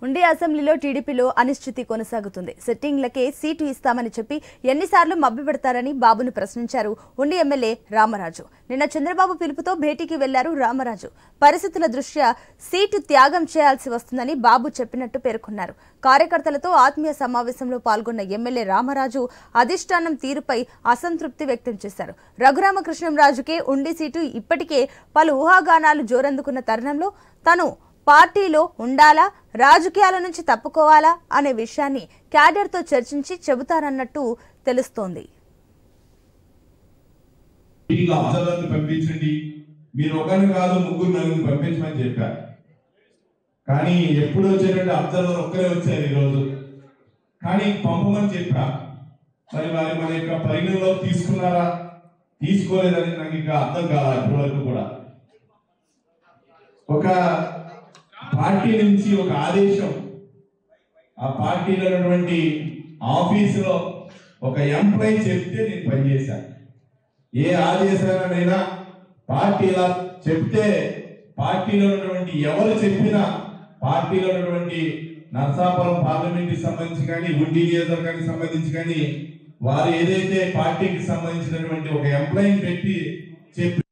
ఉండి అసెంబ్లీలో టీడీపీలో అనిశ్చితి కొనసాగుతుంది సెట్టింగ్లకే సీటు ఇస్తామని చెప్పి ఎన్నిసార్లు మభ్యపెడతారని బాబును ప్రశ్నించారు ఉండి ఎమ్మెల్యే రామరాజు నిన్న చంద్రబాబు పిలుపుతో భేటీకి వెళ్లారు రామరాజు పరిస్థితుల దృష్ట్యా సీటు త్యాగం చేయాల్సి వస్తుందని బాబు చెప్పినట్టు పేర్కొన్నారు కార్యకర్తలతో ఆత్మీయ సమావేశంలో పాల్గొన్న ఎమ్మెల్యే రామరాజు అధిష్టానం తీరుపై అసంతృప్తి వ్యక్తం చేశారు రఘురామకృష్ణంరాజుకే ఉండి సీటు ఇప్పటికే పలు ఊహాగానాలు జోరందుకున్న తరుణంలో తను పార్టీలో ఉండాలా రాజకీయాల నుంచి తప్పుకోవాలా అనే విషయాన్ని క్యాడర్తో చర్చించి చెబుతారన్నట్టు తెలుస్తోంది మీటింగ్ అబ్జర్వర్ని పంపించండి మీరు ఒకరిని కాదు ముగ్గురు నలుగురు పంపించమని చెప్పారు కానీ ఎప్పుడు వచ్చేటంటే అబ్జర్వర్ ఒక్కరే వచ్చారు ఈరోజు కానీ పంపమని చెప్పా మరి వారి మన యొక్క పరిగణలో తీసుకున్నారా తీసుకోలేదని నాకు ఇంకా అర్థం కాదు ఇప్పటివరకు కూడా ఒక పార్టీ నుంచి ఒక ఆదేశం ఆ పార్టీలో ఉన్నటువంటి ఆఫీసులో ఒక ఎంప్లాయీ చెప్తే నేను పనిచేశాను ఏ ఆదేశాలనైనా పార్టీ ఇలా చెప్తే పార్టీలో ఉన్నటువంటి ఎవరు చెప్పినా పార్టీలో ఉన్నటువంటి నర్సాపురం పార్లమెంట్ సంబంధించి కానీ ఉండి నియోజకవర్గానికి సంబంధించి కానీ వారు ఏదైతే పార్టీకి సంబంధించినటువంటి ఒక ఎంప్లాయీని పెట్టి చెప్పి